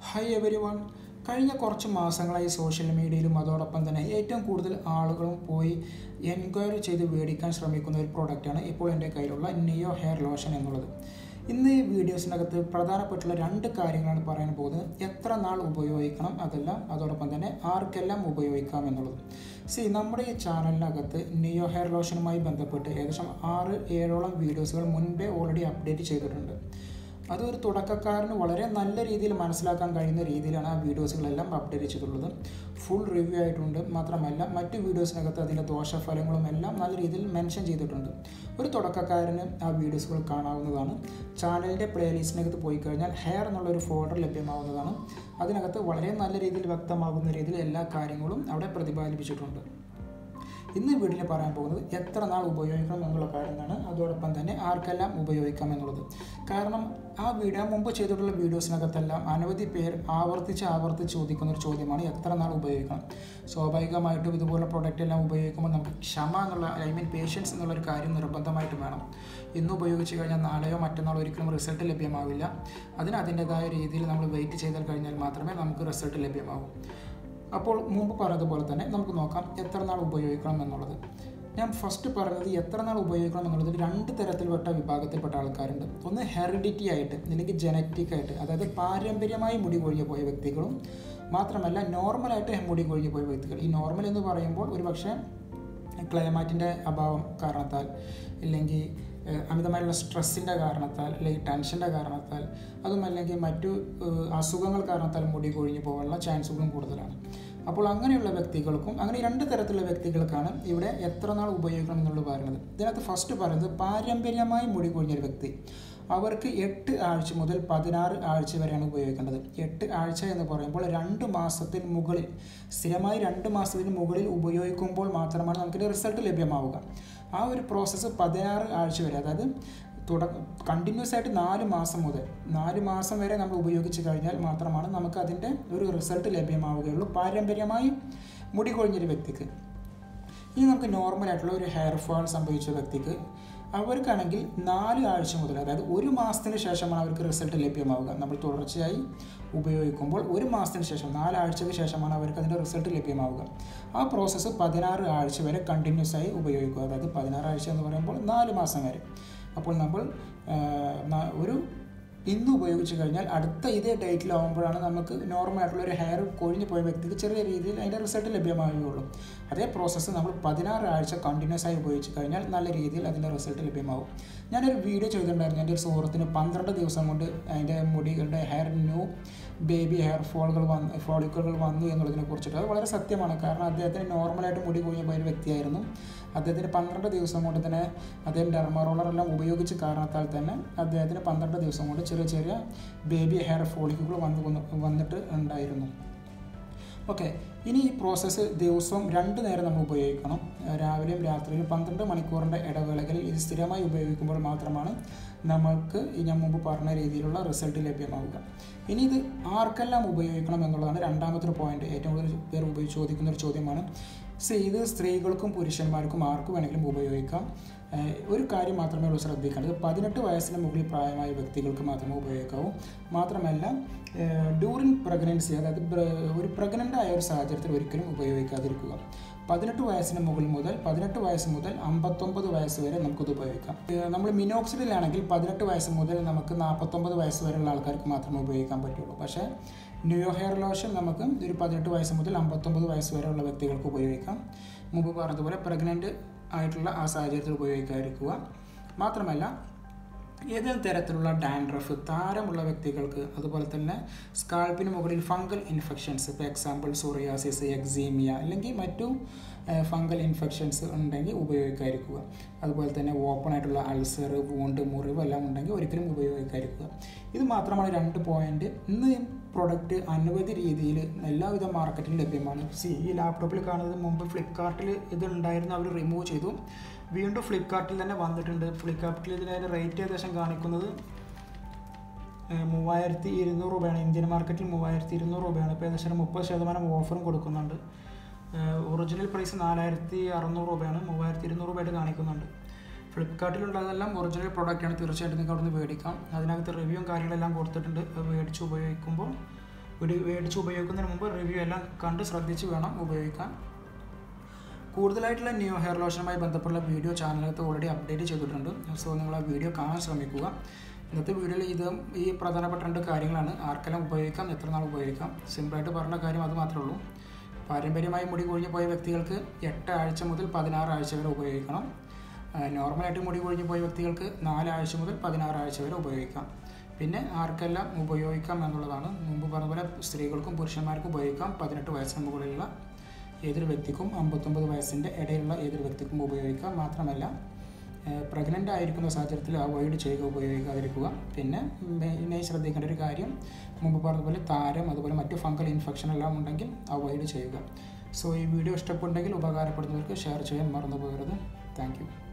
hi every one കഴിഞ്ഞ കുറച്ച് മാസങ്ങളായി സോഷ്യൽ മീഡിയയിലും അതോടൊപ്പം തന്നെ ഏറ്റവും കൂടുതൽ ആളുകളും പോയി എൻക്വയറി ചെയ്ത് മേടിക്കാൻ ശ്രമിക്കുന്ന ഒരു പ്രോഡക്റ്റാണ് ഇപ്പോൾ എൻ്റെ കയ്യിലുള്ള നിയോ ഹെയർ ലോഷൻ എന്നുള്ളത് ഇന്ന് ഈ വീഡിയോസിനകത്ത് പ്രധാനപ്പെട്ടുള്ള രണ്ട് കാര്യങ്ങളാണ് പറയാൻ പോകുന്നത് എത്ര നാൾ ഉപയോഗിക്കണം അതെല്ലാം അതോടൊപ്പം തന്നെ ആർക്കെല്ലാം ഉപയോഗിക്കാം എന്നുള്ളത് സി നമ്മുടെ ഈ ചാനലിനകത്ത് നിയോ ഹെയർ ലോഷനുമായി ബന്ധപ്പെട്ട് ഏകദേശം ആറ് ഏഴോളം വീഡിയോസുകൾ മുൻപേ ഓൾറെഡി അപ്ഡേറ്റ് ചെയ്തിട്ടുണ്ട് അതൊരു തുടക്കക്കാരന് വളരെ നല്ല രീതിയിൽ മനസ്സിലാക്കാൻ കഴിയുന്ന രീതിയിലാണ് ആ വീഡിയോസുകളെല്ലാം അപ്ഡേറ്റ് ചെയ്തിട്ടുള്ളത് ഫുൾ റിവ്യൂ ആയിട്ടുണ്ട് മാത്രമല്ല മറ്റ് വീഡിയോസിനകത്ത് അതിൻ്റെ ദോഷഫലങ്ങളും എല്ലാം നല്ല രീതിയിൽ മെൻഷൻ ചെയ്തിട്ടുണ്ട് ഒരു തുടക്കക്കാരന് ആ വീഡിയോസുകൾ കാണാവുന്നതാണ് ചാനലിൻ്റെ പ്ലേലിസ്റ്റിനകത്ത് പോയി കഴിഞ്ഞാൽ ഹെയർ എന്നുള്ളൊരു ഫോൾഡർ ലഭ്യമാവുന്നതാണ് അതിനകത്ത് വളരെ നല്ല രീതിയിൽ വ്യക്തമാകുന്ന രീതിയിൽ എല്ലാ കാര്യങ്ങളും അവിടെ പ്രതിപാദിപ്പിച്ചിട്ടുണ്ട് ഇന്ന് വീട്ടിൽ പറയാൻ പോകുന്നത് എത്ര നാൾ ഉപയോഗിക്കണം എന്നുള്ള കാര്യമാണ് അതോടൊപ്പം തന്നെ ആർക്കെല്ലാം ഉപയോഗിക്കാം എന്നുള്ളത് കാരണം ആ വീഡിയോ മുമ്പ് ചെയ്തിട്ടുള്ള വീഡിയോസിനകത്തെല്ലാം അനവധി പേർ ആവർത്തിച്ച് ആവർത്തിച്ച് ചോദിക്കുന്ന ഒരു ചോദ്യമാണ് എത്ര നാൾ ഉപയോഗിക്കണം സ്വാഭാവികമായിട്ടും ഇതുപോലെ പ്രൊഡക്റ്റ് എല്ലാം ഉപയോഗിക്കുമ്പോൾ നമുക്ക് ക്ഷമ എന്നുള്ള ഐ മീൻ പേഷ്യൻസ് എന്നുള്ളൊരു കാര്യം നിർബന്ധമായിട്ട് വേണം ഇന്ന് ഉപയോഗിച്ച് കഴിഞ്ഞാൽ നാളെയോ മറ്റന്നാളോ ഒരിക്കലും റിസൾട്ട് ലഭ്യമാവില്ല അതിന് അതിൻ്റെതായ രീതിയിൽ നമ്മൾ വെയിറ്റ് ചെയ്താൽ കഴിഞ്ഞാൽ മാത്രമേ നമുക്ക് റിസൾട്ട് ലഭ്യമാവൂ അപ്പോൾ മുമ്പ് പറഞ്ഞതുപോലെ തന്നെ നമുക്ക് നോക്കാം എത്ര നാൾ ഉപയോഗിക്കണം എന്നുള്ളത് ഞാൻ ഫസ്റ്റ് പറഞ്ഞത് എത്ര നാൾ ഉപയോഗിക്കണം എന്നുള്ളത് രണ്ട് തരത്തിൽപ്പെട്ട വിഭാഗത്തിൽപ്പെട്ട ആൾക്കാരുണ്ട് ഒന്ന് ഹെറിഡിറ്റി ആയിട്ട് അല്ലെങ്കിൽ ജനറ്റിക് ആയിട്ട് അതായത് പാരമ്പര്യമായി മുടി കൊഴിഞ്ഞു പോയ വ്യക്തികളും മാത്രമല്ല നോർമലായിട്ട് മുടി കൊഴിഞ്ഞു പോയ വ്യക്തികൾ ഈ നോർമൽ എന്ന് പറയുമ്പോൾ ഒരു പക്ഷേ ക്ലൈമാറ്റിൻ്റെ അഭാവം കാരണത്താൽ ഇല്ലെങ്കിൽ അമിതമായുള്ള സ്ട്രെസ്സിൻ്റെ കാരണത്താൽ അല്ലെങ്കിൽ ടെൻഷൻ്റെ കാരണത്താൽ അതും അല്ലെങ്കിൽ മറ്റു അസുഖങ്ങൾ കാരണത്താൽ മുടി കൊഴിഞ്ഞു പോകാനുള്ള ചാൻസുകളും കൂടുതലാണ് അപ്പോൾ അങ്ങനെയുള്ള വ്യക്തികൾക്കും അങ്ങനെ രണ്ട് തരത്തിലുള്ള വ്യക്തികൾക്കാണ് ഇവിടെ എത്ര നാൾ ഉപയോഗിക്കണം എന്നുള്ളത് പറയുന്നത് ഇതിനകത്ത് ഫസ്റ്റ് പറയുന്നത് പാരമ്പര്യമായി മുടി കൊഴിഞ്ഞൊരു വ്യക്തി അവർക്ക് എട്ട് ആഴ്ച മുതൽ പതിനാറ് ആഴ്ച വരെയാണ് ഉപയോഗിക്കേണ്ടത് എട്ട് ആഴ്ച എന്ന് പറയുമ്പോൾ രണ്ട് മാസത്തിന് മുകളിൽ സ്ഥിരമായി രണ്ട് മാസത്തിന് മുകളിൽ ഉപയോഗിക്കുമ്പോൾ മാത്രമാണ് നമുക്ക് റിസൾട്ട് ലഭ്യമാവുക ആ ഒരു പ്രോസസ്സ് പതിനാറ് ആഴ്ച വരെ അതായത് തുട കണ്ടിന്യൂസ് ആയിട്ട് നാല് മാസം മുതൽ നാല് മാസം വരെ നമ്മൾ ഉപയോഗിച്ച് കഴിഞ്ഞാൽ മാത്രമാണ് നമുക്ക് അതിൻ്റെ ഒരു റിസൾട്ട് ലഭ്യമാവുകയുള്ളൂ പാരമ്പര്യമായി മുടി കൊഴിഞ്ഞൊരു വ്യക്തിക്ക് ഇനി നമുക്ക് നോർമലായിട്ടുള്ള ഒരു ഹെയർ ഫാൾ സംഭവിച്ച വ്യക്തിക്ക് അവർക്കാണെങ്കിൽ നാല് ആഴ്ച മുതൽ അതായത് ഒരു മാസത്തിന് ശേഷമാണ് അവർക്ക് റിസൾട്ട് ലഭ്യമാവുക നമ്മൾ തുടർച്ചയായി ഉപയോഗിക്കുമ്പോൾ ഒരു മാസത്തിന് ശേഷം നാലാഴ്ചയ്ക്ക് ശേഷമാണ് അവർക്ക് അതിൻ്റെ റിസൾട്ട് ലഭ്യമാവുക ആ പ്രോസസ്സ് പതിനാറ് ആഴ്ച വരെ കണ്ടിന്യൂസ് ആയി ഉപയോഗിക്കുക അതായത് പതിനാറ് ആഴ്ച എന്ന് പറയുമ്പോൾ നാല് മാസം വരെ അപ്പോൾ നമ്മൾ ഒരു ഇന്ന് ഉപയോഗിച്ച് കഴിഞ്ഞാൽ അടുത്ത ഇതേ ഡേറ്റിലാവുമ്പോഴാണ് നമുക്ക് നോർമൽ ആയിട്ടുള്ള ഒരു ഹെയർ കൊഴിഞ്ഞു പോയ വ്യക്തിക്ക് ചെറിയ രീതിയിൽ അതിൻ്റെ റിസൾട്ട് ലഭ്യമാവുകയുള്ളൂ അതേ പ്രോസസ്സ് നമ്മൾ പതിനാറ് ആഴ്ച കണ്ടിന്യൂസ് ആയി ഉപയോഗിച്ച് കഴിഞ്ഞാൽ നല്ല രീതിയിൽ അതിൻ്റെ റിസൾട്ട് ലഭ്യമാവും ഞാനൊരു വീഡിയോ ചെയ്തിട്ടുണ്ടായിരുന്നു എൻ്റെ ഒരു സുഹൃത്തിന് പന്ത്രണ്ട് ദിവസം കൊണ്ട് അതിൻ്റെ മുടികളുടെ ഹെയർ ന്യൂ ബേബി ഹെയർ ഫോളുകൾ വന്ന് ഫോളിക്കുകൾ വന്നു എന്നുള്ളതിനെ കുറിച്ചിട്ട് അത് വളരെ സത്യമാണ് കാരണം അദ്ദേഹത്തിന് നോർമലായിട്ട് മുടി കൊഴിഞ്ഞു പോയ ഒരു വ്യക്തിയായിരുന്നു അദ്ദേഹത്തിന് പന്ത്രണ്ട് ദിവസം കൊണ്ട് തന്നെ അദ്ദേഹം ഡെർമറോളറെല്ലാം ഉപയോഗിച്ച കാരണത്താൽ തന്നെ അദ്ദേഹത്തിന് പന്ത്രണ്ട് ദിവസം കൊണ്ട് ചെറിയ ചെറിയ ബേബി ഹെയർ ഫോളിക്കുകൾ വന്നു വന്നിട്ട് ഉണ്ടായിരുന്നു ഓക്കെ ഇനി ഈ പ്രോസസ്സ് ദിവസവും രണ്ട് നേരം നമ്മൾ ഉപയോഗിക്കണം രാവിലെയും രാത്രിയിലും പന്ത്രണ്ട് മണിക്കൂറിൻ്റെ ഇടവേളകളിൽ ഇത് സ്ഥിരമായി ഉപയോഗിക്കുമ്പോൾ മാത്രമാണ് നമ്മൾക്ക് ഈ ഞാൻ മുമ്പ് പറഞ്ഞ രീതിയിലുള്ള റിസൾട്ട് ലഭ്യമാവുക ഇനി ഇത് ആർക്കെല്ലാം ഉപയോഗിക്കണം എന്നുള്ളതാണ് രണ്ടാമത്തെ പോയിന്റ് ഏറ്റവും കൂടുതൽ പേർ ഉപയോഗിച്ച് ചോദിക്കുന്ന ഒരു ചോദ്യമാണ് സോ ഇത് സ്ത്രീകൾക്കും പുരുഷന്മാർക്കും ആർക്കും വേണമെങ്കിലും ഉപയോഗിക്കാം ഒരു കാര്യം മാത്രമേ ഉള്ളൂ ശ്രദ്ധിക്കേണ്ടത് പതിനെട്ട് വയസ്സിന് മുകളിൽ പ്രായമായ വ്യക്തികൾക്ക് മാത്രമേ ഉപയോഗിക്കാവൂ മാത്രമല്ല ഡ്യൂറിങ് പ്രഗ്നൻസി അതായത് ഒരു പ്രഗ്നൻ്റ് ആയ ഒരു സാഹചര്യത്തിൽ ഒരിക്കലും ഉപയോഗിക്കാതിരിക്കുക പതിനെട്ട് വയസ്സിന് മുകളിൽ മുതൽ പതിനെട്ട് വയസ്സ് മുതൽ അമ്പത്തൊമ്പത് വയസ്സ് വരെ നമുക്കിത് ഉപയോഗിക്കാം നമ്മൾ മിനോക്സിഡിലാണെങ്കിൽ പതിനെട്ട് വയസ്സ് മുതൽ നമുക്ക് നാൽപ്പത്തൊമ്പത് വയസ്സ് വരെയുള്ള ആൾക്കാർക്ക് മാത്രമേ ഉപയോഗിക്കാൻ പറ്റുള്ളൂ പക്ഷേ ന്യൂ ഹെയർ ലോഷൻ നമുക്ക് ഒരു പതിനെട്ട് വയസ്സ് മുതൽ അമ്പത്തൊമ്പത് വയസ്സ് വരെയുള്ള വ്യക്തികൾക്ക് ഉപയോഗിക്കാം മുമ്പ് പറഞ്ഞതുപോലെ പ്രഗ്നൻ്റ് ആയിട്ടുള്ള ആ സാഹചര്യത്തിൽ ഉപയോഗിക്കാതിരിക്കുക മാത്രമല്ല ഏതെങ്കിലും തരത്തിലുള്ള ഡാൻഡ്രഫ് താരമുള്ള വ്യക്തികൾക്ക് അതുപോലെ തന്നെ സ്കാൾപ്പിന് മുകളിൽ ഫംഗൽ ഇൻഫെക്ഷൻസ് ഇപ്പോൾ എക്സാമ്പിൾ സോറിയാസിസ് എക്സീമിയ അല്ലെങ്കിൽ മറ്റു ഫംഗൽ ഇൻഫെക്ഷൻസ് ഉണ്ടെങ്കിൽ ഉപയോഗിക്കാതിരിക്കുക അതുപോലെ തന്നെ ഓപ്പൺ ആയിട്ടുള്ള അൾസർ വൂണ്ട് മുറിവ് എല്ലാം ഉണ്ടെങ്കിൽ ഒരിക്കലും ഉപയോഗിക്കാതിരിക്കുക ഇത് മാത്രമാണ് രണ്ട് പോയിന്റ് ഇന്ന് പ്രൊഡക്റ്റ് അനവധി രീതിയിൽ എല്ലാവിധ മാർക്കറ്റിലും ലഭ്യമാണ് സി ഈ ലാപ്ടോപ്പിൽ കാണുന്നത് മുമ്പ് ഫ്ലിപ്കാർട്ടിൽ ഇത് ഉണ്ടായിരുന്നു അവർ റിമൂവ് ചെയ്തു വീണ്ടും ഫ്ലിപ്കാർട്ടിൽ തന്നെ വന്നിട്ടുണ്ട് ഫ്ലിപ്കാർട്ടിൽ ഇതിൻ്റെ റേറ്റ് ഏകദേശം കാണിക്കുന്നത് മൂവായിരത്തി ഇരുന്നൂറ് രൂപയാണ് ഇന്ത്യൻ മാർക്കറ്റിൽ മൂവായിരത്തി ഇരുന്നൂറ് രൂപയാണ് ഇപ്പോൾ ഏകദേശം മുപ്പത് ശതമാനം ഓഫറും കൊടുക്കുന്നുണ്ട് ഒറിജിനൽ പ്രൈസ് നാലായിരത്തി അറുന്നൂറ് രൂപയാണ് മൂവായിരത്തി ഇരുന്നൂറ് രൂപയായിട്ട് കാണിക്കുന്നുണ്ട് ഫ്ലിപ്കാർട്ടിലുള്ളതെല്ലാം ഒറിജിനൽ പ്രോഡക്റ്റാണ് തീർച്ചയായിട്ടും നിങ്ങൾക്ക് അവിടെ നിന്ന് മേടിക്കാം അതിനകത്ത് റിവ്യൂവും കാര്യങ്ങളെല്ലാം കൊടുത്തിട്ടുണ്ട് അത് മേടിച്ച് ഉപയോഗിക്കുമ്പോൾ ഒരു മേടിച്ച് ഉപയോഗിക്കുന്നതിന് മുമ്പ് റിവ്യൂ എല്ലാം കണ്ട് ശ്രദ്ധിച്ച് വേണം ഉപയോഗിക്കാൻ കൂടുതലായിട്ടുള്ള ന്യൂ ഹെയർ ലോഷനുമായി ബന്ധപ്പെട്ടുള്ള വീഡിയോ ചാനലകത്ത് ഓൾറെഡി അപ്ഡേറ്റ് ചെയ്തിട്ടുണ്ട് സോ നിങ്ങൾ ആ വീഡിയോ കാണാൻ ശ്രമിക്കുക ഇന്നത്തെ വീഡിയോയിൽ ഇത് ഈ പ്രധാനപ്പെട്ട രണ്ട് കാര്യങ്ങളാണ് ആർക്കെല്ലാം ഉപയോഗിക്കാം എത്ര നാൾ ഉപയോഗിക്കാം സിമ്പിളായിട്ട് പറഞ്ഞ കാര്യം അത് മാത്രമേ ഉള്ളൂ പാരമ്പര്യമായി മുടി കൊഴിഞ്ഞു പോയ വ്യക്തികൾക്ക് എട്ട് ആഴ്ച മുതൽ പതിനാറ് ആഴ്ച വരെ ഉപയോഗിക്കണം നോർമലായിട്ട് മുടി കൊഴിഞ്ഞു പോയ വ്യക്തികൾക്ക് നാലാഴ്ച മുതൽ പതിനാറ് ആഴ്ച വരെ ഉപയോഗിക്കാം പിന്നെ ആർക്കെല്ലാം ഉപയോഗിക്കാം എന്നുള്ളതാണ് മുമ്പ് പറഞ്ഞ പോലെ സ്ത്രീകൾക്കും പുരുഷന്മാർക്കും ഉപയോഗിക്കാം പതിനെട്ട് വയസ്സിന് മുകളിലുള്ള ഏതൊരു വ്യക്തിക്കും അമ്പത്തൊമ്പത് വയസ്സിൻ്റെ ഇടയിലുള്ള ഏതൊരു വ്യക്തിക്കും ഉപയോഗിക്കാം മാത്രമല്ല പ്രഗ്നൻ്റ് ആയിരിക്കുന്ന സാഹചര്യത്തിൽ അവോയ്ഡ് ചെയ്യുക ഉപയോഗിക്കാതിരിക്കുക പിന്നെ മെയിനായി ശ്രദ്ധിക്കേണ്ട ഒരു കാര്യം മുമ്പ് പറഞ്ഞതുപോലെ താരം അതുപോലെ മറ്റ് ഫംഗൽ ഇൻഫെക്ഷൻ എല്ലാം ഉണ്ടെങ്കിൽ അവോയ്ഡ് ചെയ്യുക സോ ഈ വീഡിയോ ഇഷ്ടപ്പെട്ടെങ്കിൽ ഉപകാരപ്പെടുന്നവർക്ക് ഷെയർ ചെയ്യാൻ മറന്നു പോകരുത് താങ്ക്